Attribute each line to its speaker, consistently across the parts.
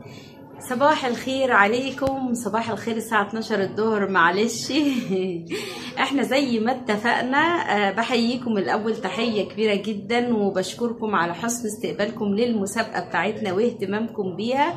Speaker 1: صباح الخير عليكم صباح الخير الساعة 12 الظهر معلش احنا زي ما اتفقنا آه، بحييكم الأول تحية كبيرة جدا وبشكركم على حسن استقبالكم للمسابقة بتاعتنا واهتمامكم بيها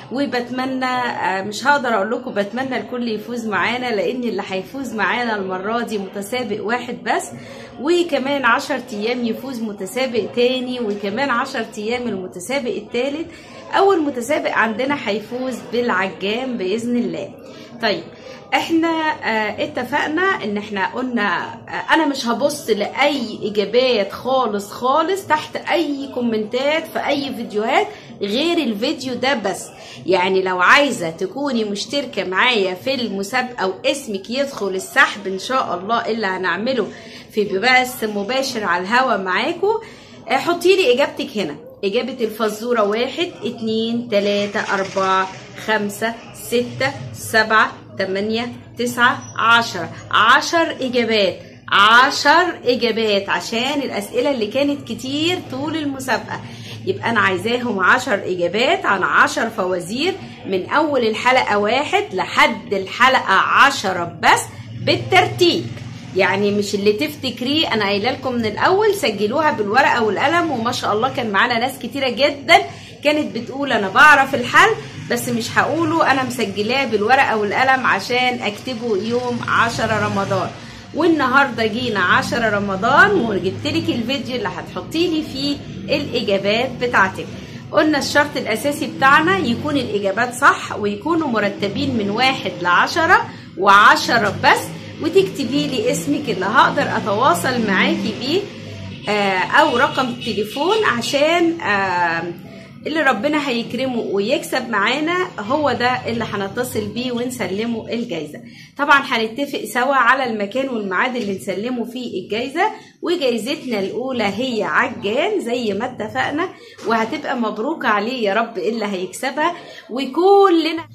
Speaker 1: وبتمنى آه، مش هقدر اقول لكم بتمنى الكل يفوز معانا لان اللي هيفوز معانا المرة دي متسابق واحد بس وكمان 10 ايام يفوز متسابق تاني وكمان 10 ايام المتسابق التالت اول متسابق عندنا هيفوز بالعجام باذن الله طيب احنا اه اتفقنا ان احنا قلنا اه انا مش هبص لاي اجابات خالص خالص تحت اي كومنتات في اي فيديوهات غير الفيديو ده بس يعني لو عايزة تكوني مشتركة معايا في المسابقة واسمك يدخل السحب ان شاء الله اللي هنعمله في بث مباشر على الهوا معاكم اه حطي لي اجابتك هنا إجابة الفزورة واحد اتنين تلاتة أربعة خمسة ستة سبعة تمانية تسعة عشرة عشر إجابات عشر إجابات عشان الأسئلة اللي كانت كتير طول المسابقة يبقى أنا عايزاهم عشر إجابات عن عشر فوازير من أول الحلقة واحد لحد الحلقة عشرة بس بالترتيب يعني مش اللي تفتكريه انا قايله لكم من الاول سجلوها بالورقه والقلم وما شاء الله كان معانا ناس كتيره جدا كانت بتقول انا بعرف الحل بس مش هقوله انا مسجلاه بالورقه والقلم عشان اكتبه يوم 10 رمضان والنهارده جينا 10 رمضان وجبت لك الفيديو اللي هتحطي لي فيه الاجابات بتاعتك قلنا الشرط الاساسي بتاعنا يكون الاجابات صح ويكونوا مرتبين من واحد لعشرة وعشرة بس وتكتبي لي اسمك اللي هقدر اتواصل معاكي بيه آه او رقم التليفون عشان آه اللي ربنا هيكرمه ويكسب معانا هو ده اللي هنتصل بيه ونسلمه الجايزة طبعا هنتفق سوا على المكان والميعاد اللي نسلمه فيه الجايزة وجايزتنا الأولى هي عجان زي ما اتفقنا وهتبقى مبروك عليه يا رب اللي هيكسبها وكلنا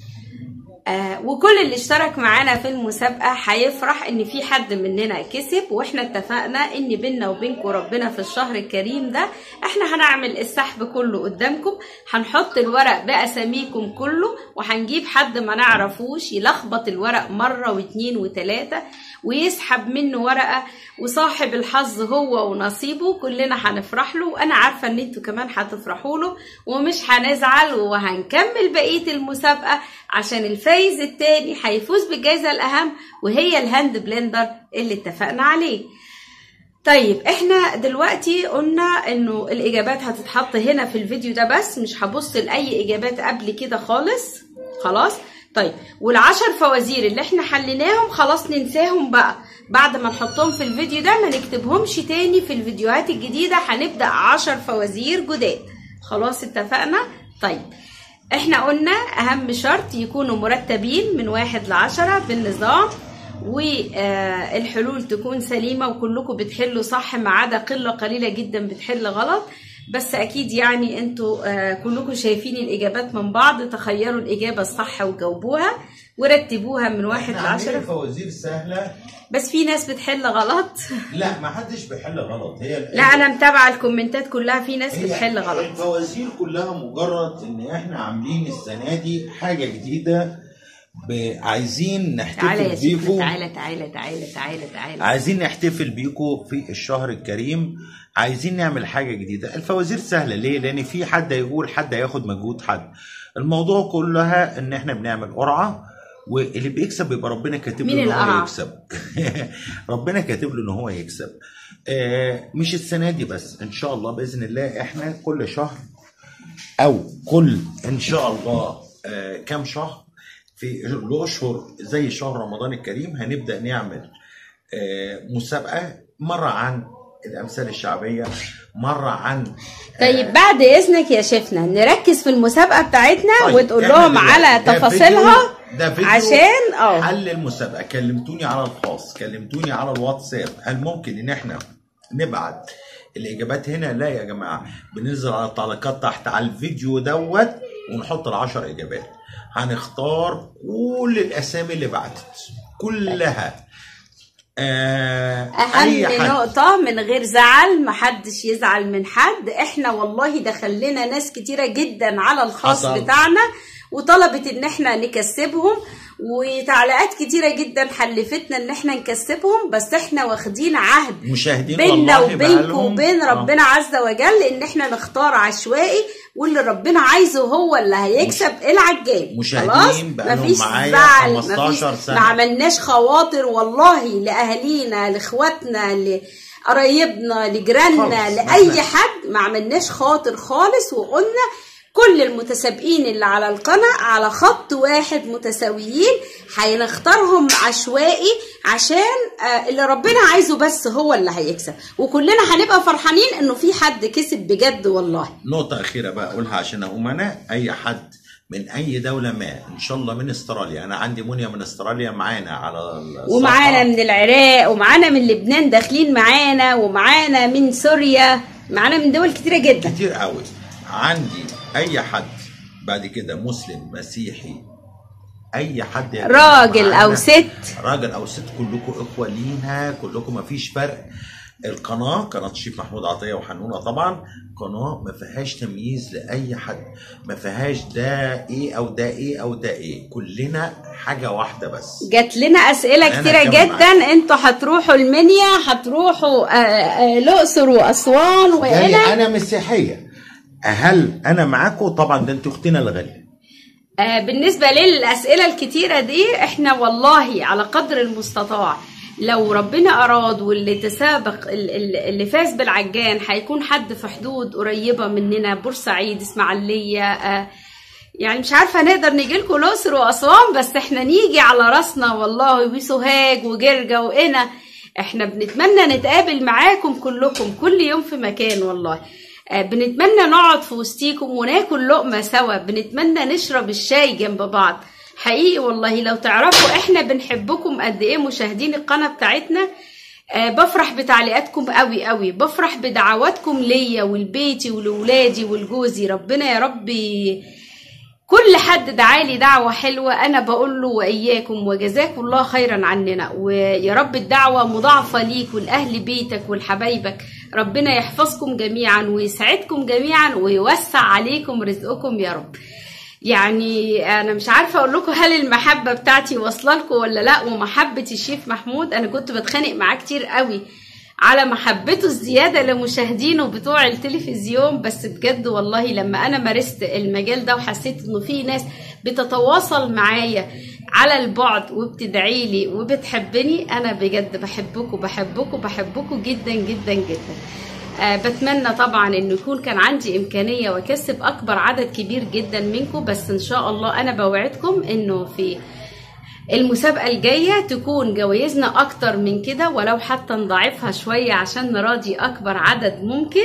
Speaker 1: آه وكل اللي اشترك معانا في المسابقة هيفرح ان في حد مننا كسب واحنا اتفقنا ان بينا وبينكم ربنا في الشهر الكريم ده احنا هنعمل السحب كله قدامكم هنحط الورق باساميكم كله وهنجيب حد ما نعرفوش يلخبط الورق مرة واتنين وتلاتة ويسحب منه ورقة وصاحب الحظ هو ونصيبه كلنا هنفرح له وانا عارفة ان انتوا كمان هتفرحوا له ومش هنزعل وهنكمل بقية المسابقة عشان الفايز التاني هيفوز بالجائزة الأهم وهي الهاند بلندر اللي اتفقنا عليه طيب احنا دلوقتي قلنا انه الاجابات هتتحط هنا في الفيديو ده بس مش هبص لاي اجابات قبل كده خالص خلاص طيب والعشر فوازير اللي احنا حليناهم خلاص ننساهم بقى بعد ما نحطهم في الفيديو ده ما نكتبهمش تاني في الفيديوهات الجديدة هنبدأ عشر فوازير جداد خلاص اتفقنا طيب احنا قلنا اهم شرط يكونوا مرتبين من واحد لعشرة بالنظام والحلول تكون سليمة وكلكم بتحلوا صح ما عدا قلة قليلة جدا بتحل غلط بس اكيد يعني انتوا آه كلكم شايفين الاجابات من بعض تخيروا الاجابة الصح وجاوبوها ورتبوها من واحد
Speaker 2: احنا عاملين
Speaker 1: لعشرة
Speaker 2: فوازير سهله
Speaker 1: بس في ناس بتحل غلط
Speaker 2: لا ما حدش بيحل غلط هي
Speaker 1: لا انا متابعة الكومنتات كلها في ناس
Speaker 2: هي
Speaker 1: بتحل غلط
Speaker 2: الفوازير كلها مجرد ان احنا عاملين السنه دي حاجه جديده ب- عايزين
Speaker 1: تعالى يا
Speaker 2: نحتفل
Speaker 1: شيخ
Speaker 2: بيكم
Speaker 1: تعالى تعالى تعالى تعالى تعالى
Speaker 2: عايزين نحتفل بيكم في الشهر الكريم عايزين نعمل حاجه جديده الفوازير سهله ليه لان في حد هيقول حد هياخد مجهود حد الموضوع كلها ان احنا بنعمل قرعه واللي بيكسب بيبقى ربنا كاتب له
Speaker 1: مين
Speaker 2: ان هو
Speaker 1: القرعة؟
Speaker 2: يكسب ربنا كاتب له ان هو يكسب آه، مش السنه دي بس ان شاء الله باذن الله احنا كل شهر او كل ان شاء الله آه، كام شهر في الاشهر زي شهر رمضان الكريم هنبدا نعمل آه، مسابقه مره عن الامثال الشعبيه مره عن
Speaker 1: طيب بعد اذنك يا شيفنا نركز في المسابقه بتاعتنا
Speaker 2: طيب،
Speaker 1: وتقول
Speaker 2: إحنا
Speaker 1: لهم
Speaker 2: دلوقتي
Speaker 1: على
Speaker 2: ده
Speaker 1: تفاصيلها
Speaker 2: فيديو- ده فيديو
Speaker 1: عشان اه
Speaker 2: حل المسابقه كلمتوني على الخاص كلمتوني على الواتساب هل ممكن ان احنا نبعت الاجابات هنا لا يا جماعه بننزل على التعليقات تحت على الفيديو دوت ونحط العشر اجابات هنختار كل الاسامي اللي بعتت كلها آه
Speaker 1: اهم
Speaker 2: حد.
Speaker 1: نقطة من غير زعل محدش يزعل من حد احنا والله دخل لنا ناس كتيرة جدا على الخاص
Speaker 2: حصل.
Speaker 1: بتاعنا وطلبت ان احنا نكسبهم وتعليقات كتيره جدا حلفتنا ان احنا نكسبهم بس احنا واخدين عهد
Speaker 2: مشاهدين
Speaker 1: بيننا
Speaker 2: والله
Speaker 1: وبينكم
Speaker 2: بقالهم-
Speaker 1: وبين
Speaker 2: آه.
Speaker 1: ربنا عز وجل ان احنا نختار عشوائي واللي ربنا عايزه هو اللي هيكسب العجال
Speaker 2: مشاهدين
Speaker 1: خلاص
Speaker 2: بقالهم
Speaker 1: مفيش
Speaker 2: معايا
Speaker 1: زعل
Speaker 2: 15
Speaker 1: مفيش
Speaker 2: سنة.
Speaker 1: ما عملناش خواطر والله لاهالينا لاخواتنا لقرايبنا لجيراننا
Speaker 2: خالص.
Speaker 1: لاي حد ما عملناش خاطر خالص وقلنا كل المتسابقين اللي على القناة على خط واحد متساويين هنختارهم عشوائي عشان آه، اللي ربنا عايزه بس هو اللي هيكسب وكلنا هنبقى فرحانين انه في حد كسب بجد والله
Speaker 2: نقطة أخيرة بقى أقولها عشان أقوم أنا أي حد من أي دولة ما إن شاء الله من استراليا أنا عندي منيا من استراليا معانا على الصفحة.
Speaker 1: ومعانا من العراق ومعانا من لبنان داخلين معانا ومعانا من سوريا معانا من دول كتيرة جدا
Speaker 2: كتير قوي عندي أي حد بعد كده مسلم مسيحي أي حد يا جماعة
Speaker 1: راجل
Speaker 2: معانا.
Speaker 1: او ست
Speaker 2: راجل او ست كلكم اخوه لينا كلكم ما فيش فرق القناه قناه الشيخ محمود عطيه وحنونه طبعا قناه ما فيهاش تمييز لاي حد ما فيهاش ده ايه او ده ايه او ده ايه كلنا حاجه واحده بس
Speaker 1: جات لنا اسئله
Speaker 2: أنا
Speaker 1: كتيره
Speaker 2: كمان
Speaker 1: جدا انتوا هتروحوا المنيا هتروحوا آه، آه، الاقصر واسوان
Speaker 2: يعني
Speaker 1: وهنا
Speaker 2: انا مسيحيه هل انا معاكم طبعا ده انت اختنا الغاليه
Speaker 1: آه، بالنسبة للأسئلة الكتيرة دي احنا والله على قدر المستطاع لو ربنا أراد واللي تسابق ال- ال- اللي فاز بالعجان هيكون حد في حدود قريبة مننا بورسعيد إسماعيلية آه، يعني مش عارفة نقدر نيجي لكم الأقصر وأسوان بس احنا نيجي على راسنا والله وسوهاج وجرجة وقنا احنا بنتمنى نتقابل معاكم كلكم كل يوم في مكان والله آه، بنتمنى نقعد في وسطيكم وناكل لقمة سوا بنتمنى نشرب الشاي جنب بعض حقيقي والله لو تعرفوا احنا بنحبكم قد ايه مشاهدين القناة بتاعتنا آه، بفرح بتعليقاتكم قوي قوي بفرح بدعواتكم ليا ولبيتي ولولادي ولجوزي ربنا يا ربي كل حد دعالي دعوة حلوة أنا بقول له وإياكم وجزاكم الله خيرا عننا ويا رب الدعوة مضاعفة ليك ولأهل بيتك ولحبايبك ربنا يحفظكم جميعا ويسعدكم جميعا ويوسع عليكم رزقكم يا رب يعني أنا مش عارفة أقول لكم هل المحبة بتاعتي واصلة لكم ولا لأ ومحبة الشيف محمود أنا كنت بتخانق معاه كتير قوي على محبته الزيادة لمشاهدينه بتوع التلفزيون بس بجد والله لما أنا مارست المجال ده وحسيت إنه في ناس بتتواصل معايا على البعد وبتدعي لي وبتحبني أنا بجد بحبكم بحبكم بحبكم جدا جدا جدا آه بتمنى طبعا انه يكون كان عندي امكانيه واكسب اكبر عدد كبير جدا منكم بس ان شاء الله انا بوعدكم انه في المسابقة الجاية تكون جوائزنا أكتر من كده ولو حتى نضاعفها شوية عشان نراضي أكبر عدد ممكن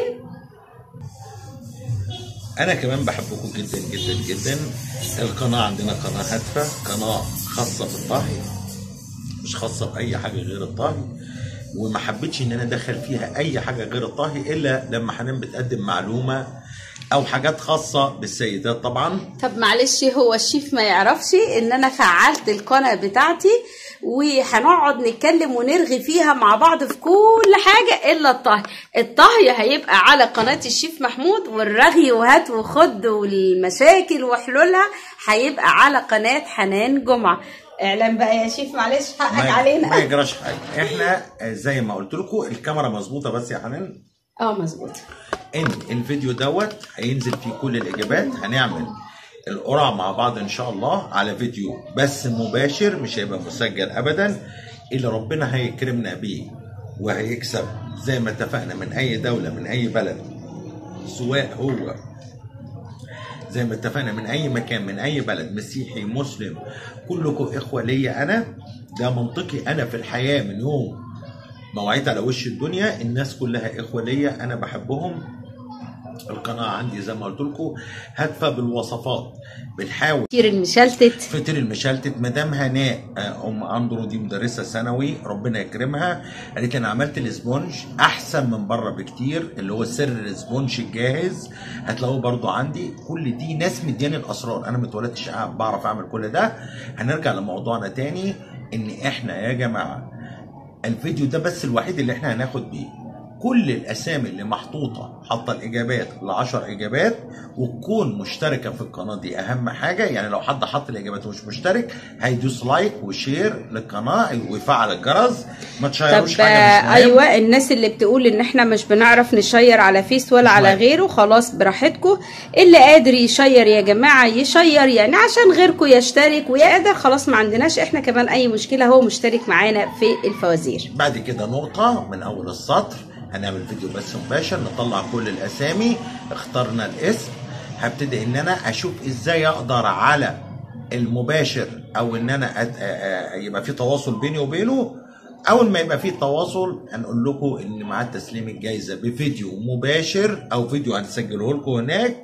Speaker 2: انا كمان بحبكم جدا جدا جدا القناه عندنا قناه هادفه قناه خاصه بالطهي مش خاصه باي حاجه غير الطهي وما حبيتش ان انا ادخل فيها اي حاجه غير الطهي الا لما حنان بتقدم معلومه او حاجات خاصه بالسيدات طبعا
Speaker 1: طب معلش هو الشيف ما يعرفش ان انا فعلت القناة بتاعتي وهنقعد نتكلم ونرغي فيها مع بعض في كل حاجة إلا الطهي الطهي هيبقى على قناة الشيف محمود والرغي وهات وخد والمشاكل وحلولها هيبقى على قناة حنان جمعة اعلان بقى يا شيف معلش حقك
Speaker 2: ما, ما
Speaker 1: علينا
Speaker 2: يجراش حاجه احنا آه، زي ما قلت لكم الكاميرا مظبوطه بس يا حنان
Speaker 1: اه مظبوط
Speaker 2: ان الفيديو دوت هينزل فيه كل الاجابات هنعمل القرعه مع بعض ان شاء الله على فيديو بس مباشر مش هيبقى مسجل ابدا اللي ربنا هيكرمنا بيه وهيكسب زي ما اتفقنا من اي دوله من اي بلد سواء هو زي ما اتفقنا من اي مكان من اي بلد مسيحي مسلم كلكم اخوه ليا انا ده منطقي انا في الحياه من يوم ما وعيت على وش الدنيا الناس كلها اخوه ليا انا بحبهم القناه عندي زي ما قلت لكم هادفه بالوصفات بنحاول
Speaker 1: كتير المشلتت
Speaker 2: فطر المشلتت مدام هناء آه، ام اندرو دي مدرسه ثانوي ربنا يكرمها قالت لي انا عملت الاسبونج احسن من بره بكتير اللي هو سر الاسبونج الجاهز هتلاقوه برضو عندي كل دي ناس مدياني الاسرار انا ما اتولدتش قاعد بعرف اعمل كل ده هنرجع لموضوعنا تاني ان احنا يا جماعه الفيديو ده بس الوحيد اللي احنا هناخد بيه كل الاسامي اللي محطوطه حاطه الاجابات ل 10 اجابات وتكون مشتركه في القناه دي اهم حاجه يعني لو حد حط الاجابات ومش مشترك هيدوس لايك وشير للقناه ويفعل الجرس ما
Speaker 1: طب
Speaker 2: تشيروش حاجه
Speaker 1: آه،
Speaker 2: مش مهم.
Speaker 1: ايوه الناس اللي بتقول ان احنا مش بنعرف نشير على فيس ولا على
Speaker 2: مهم.
Speaker 1: غيره خلاص براحتكم اللي قادر يشير يا جماعه يشير يعني عشان غيركم يشترك ويا قادر خلاص ما عندناش احنا كمان اي مشكله هو مشترك معانا في الفوازير
Speaker 2: بعد كده نقطة من أول السطر هنعمل فيديو بث مباشر نطلع كل الأسامي اخترنا الاسم هبتدي إن أنا أشوف إزاي أقدر على المباشر أو إن أنا أت... آ- آ- يبقى في تواصل بيني وبينه أول ما يبقى في تواصل هنقول لكم إن مع تسليم الجايزة بفيديو مباشر أو فيديو هنسجله لكم هناك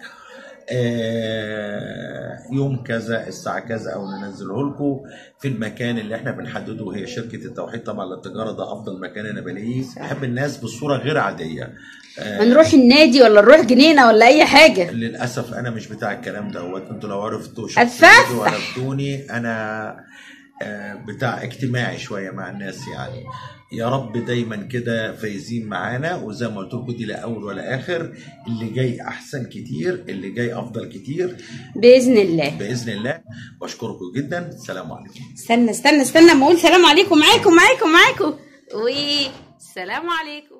Speaker 2: آه، يوم كذا الساعة كذا أو ننزله لكم في المكان اللي احنا بنحدده وهي شركة التوحيد طبعا للتجارة ده أفضل مكان أنا بلاقيه بحب الناس بصورة غير عادية آه،
Speaker 1: هنروح النادي ولا نروح جنينه ولا اي حاجه
Speaker 2: للأسف أنا مش بتاع الكلام دوت أنتوا لو عرفتوا
Speaker 1: أتفسح.
Speaker 2: شخصيتي وعرفتوني أنا آه، بتاع اجتماعي شوية مع الناس يعني يا رب دايما كده فايزين معانا وزي ما قلت لكم دي لا اول ولا اخر اللي جاي احسن كتير اللي جاي افضل كتير
Speaker 1: باذن الله
Speaker 2: باذن الله بشكركم جدا السلام عليكم
Speaker 1: استنى استنى استنى اما اقول سلام عليكم معاكم معاكم معاكم والسلام عليكم